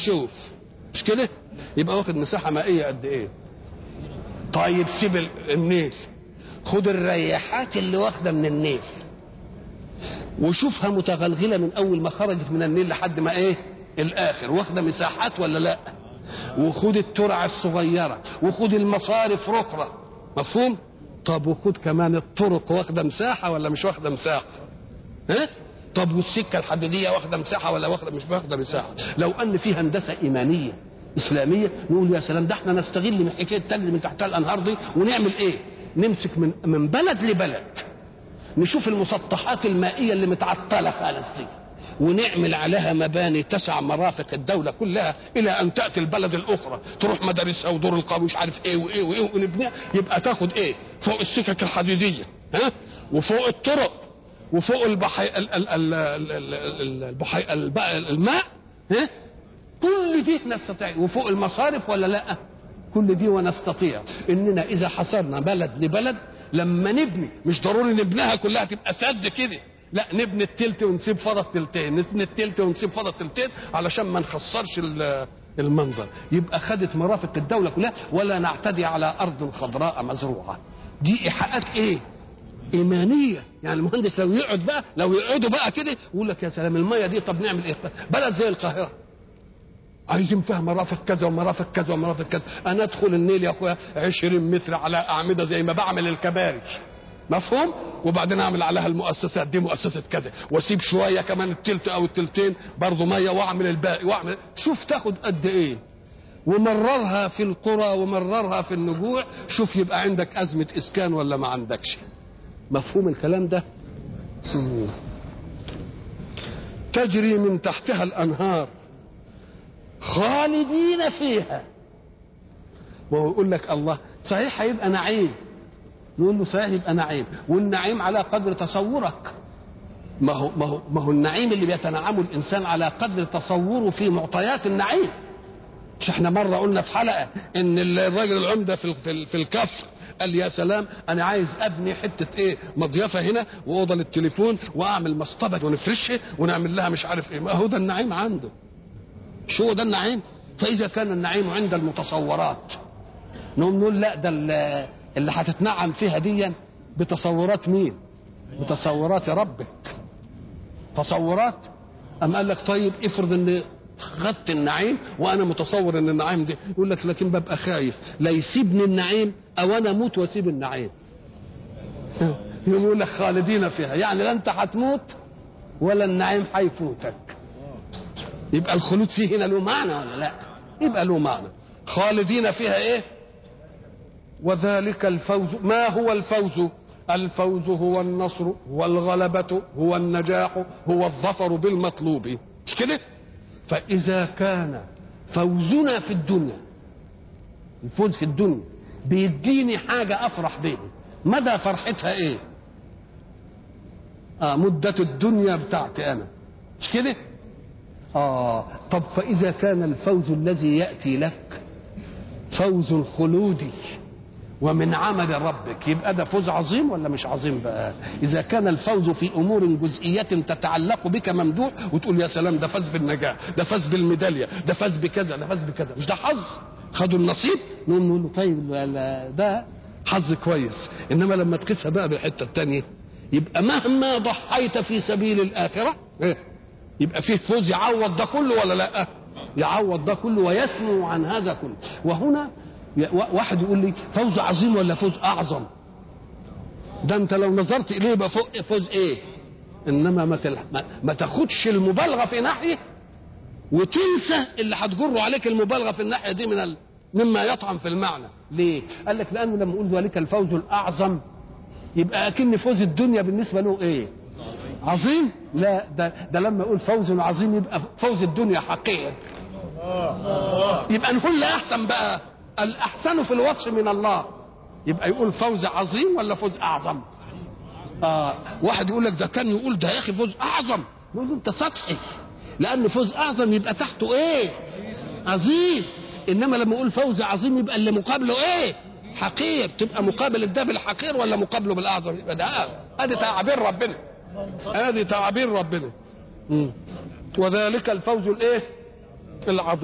شوف مش كده يبقى واخد مساحه مائيه قد ايه طيب سيب ال- النيل خد الرياحات اللي واخده من النيل وشوفها متغلغله من اول ما خرجت من النيل لحد ما ايه الاخر واخده مساحات ولا لا وخد الترع الصغيره وخد المصارف ركره مفهوم طب وخد كمان الطرق واخده مساحه ولا مش واخده مساحه ها طب والسكه الحديديه واخده مساحه ولا واخده مش واخده مساحه لو ان في هندسه ايمانيه اسلاميه نقول يا سلام ده احنا نستغل من حكايه تجري من تحتها الانهار دي ونعمل ايه نمسك من من بلد لبلد نشوف المسطحات المائيه اللي متعطله خالص دي ونعمل عليها مباني تسع مرافق الدوله كلها الى ان تاتي البلد الاخرى تروح مدارسها ودور القوم مش عارف ايه وايه وايه ونبنيها يبقى تاخد ايه فوق السكك الحديديه ها وفوق الطرق وفوق البحي ال- ال- ال- ال- ال- ال- البحي الب- الماء ها كل دي نستطيع وفوق المصارف ولا لا كل دي ونستطيع اننا اذا حصرنا بلد لبلد لما نبني مش ضروري نبنيها كلها تبقى سد كده لا نبني التلت ونسيب فضى التلتين نبني التلت ونسيب فضى التلتين علشان ما نخسرش ال- المنظر يبقى خدت مرافق الدولة كلها ولا نعتدي على أرض خضراء مزروعة دي إيحاءات إيه إيمانية يعني المهندس لو يقعد بقى لو يقعدوا بقى كده يقول لك يا سلام المية دي طب نعمل إيه بلد زي القاهرة عايزين فيها مرافق كذا ومرافق كذا ومرافق كذا انا ادخل النيل يا اخويا 20 متر على اعمده زي ما بعمل الكباري مفهوم وبعدين اعمل عليها المؤسسات دي مؤسسه كذا واسيب شويه كمان التلت او التلتين برضه ميه واعمل الباقي واعمل شوف تاخد قد ايه ومررها في القرى ومررها في النجوع شوف يبقى عندك ازمه اسكان ولا ما عندكش مفهوم الكلام ده مم. تجري من تحتها الانهار خالدين فيها وهو يقول لك الله صحيح هيبقى نعيم نقول له صحيح يبقى نعيم والنعيم على قدر تصورك ما هو ما هو ما هو النعيم اللي بيتنعمه الانسان على قدر تصوره في معطيات النعيم مش احنا مره قلنا في حلقه ان الراجل العمده في في, في الكفر قال يا سلام انا عايز ابني حته ايه مضيفه هنا واوضه للتليفون واعمل مصطبه ونفرشها ونعمل لها مش عارف ايه ما هو ده النعيم عنده شو ده النعيم فاذا كان النعيم عند المتصورات نقوم نقول لا ده اللي اللي هتتنعم فيها دي بتصورات مين بتصورات ربك تصورات أم قال لك طيب افرض ان خدت النعيم وانا متصور ان النعيم دي يقول لك لكن ببقى خايف لا يسيبني النعيم او انا اموت واسيب النعيم يقوم يقول لك خالدين فيها يعني لا انت هتموت ولا النعيم هيفوتك يبقى الخلود فيه هنا له معنى ولا لا يبقى له معنى خالدين فيها ايه وذلك الفوز ما هو الفوز الفوز هو النصر هو الغلبة هو النجاح هو الظفر بالمطلوب مش كده فإذا كان فوزنا في الدنيا الفوز في الدنيا بيديني حاجة أفرح بيها مدى فرحتها إيه آه مدة الدنيا بتاعتي أنا مش كده آه طب فإذا كان الفوز الذي يأتي لك فوز خلودي ومن عمل ربك يبقى ده فوز عظيم ولا مش عظيم بقى إذا كان الفوز في أمور جزئية تتعلق بك ممدوح وتقول يا سلام ده فاز بالنجاح ده فاز بالميدالية ده فاز بكذا ده فاز بكذا مش ده حظ خدوا النصيب نقوم نقول له طيب ده حظ كويس إنما لما تقيسها بقى بالحتة التانية يبقى مهما ضحيت في سبيل الآخرة إيه؟ يبقى فيه فوز يعوض ده كله ولا لا يعوض ده كله ويسمو عن هذا كله وهنا واحد يقول لي فوز عظيم ولا فوز اعظم ده انت لو نظرت اليه يبقى فوز ايه انما ما, تل... ما, ما تاخدش المبالغه في ناحيه وتنسى اللي هتجر عليك المبالغه في الناحيه دي من ال... مما يطعم في المعنى ليه قال لك لانه لما اقول ذلك الفوز الاعظم يبقى اكن فوز الدنيا بالنسبه له ايه عظيم لا ده ده لما اقول فوز عظيم يبقى فوز الدنيا حقير يبقى نقول لا احسن بقى الاحسن في الوصف من الله يبقى يقول فوز عظيم ولا فوز اعظم اه واحد يقول لك ده كان يقول ده يا اخي فوز اعظم يقول انت سطحي لان فوز اعظم يبقى تحته ايه عظيم انما لما اقول فوز عظيم يبقى اللي مقابله ايه حقير تبقى مقابل ده بالحقير ولا مقابله بالاعظم يبقى ده ادي تعابير ربنا ادي تعابير ربنا مم. وذلك الفوز الايه العظيم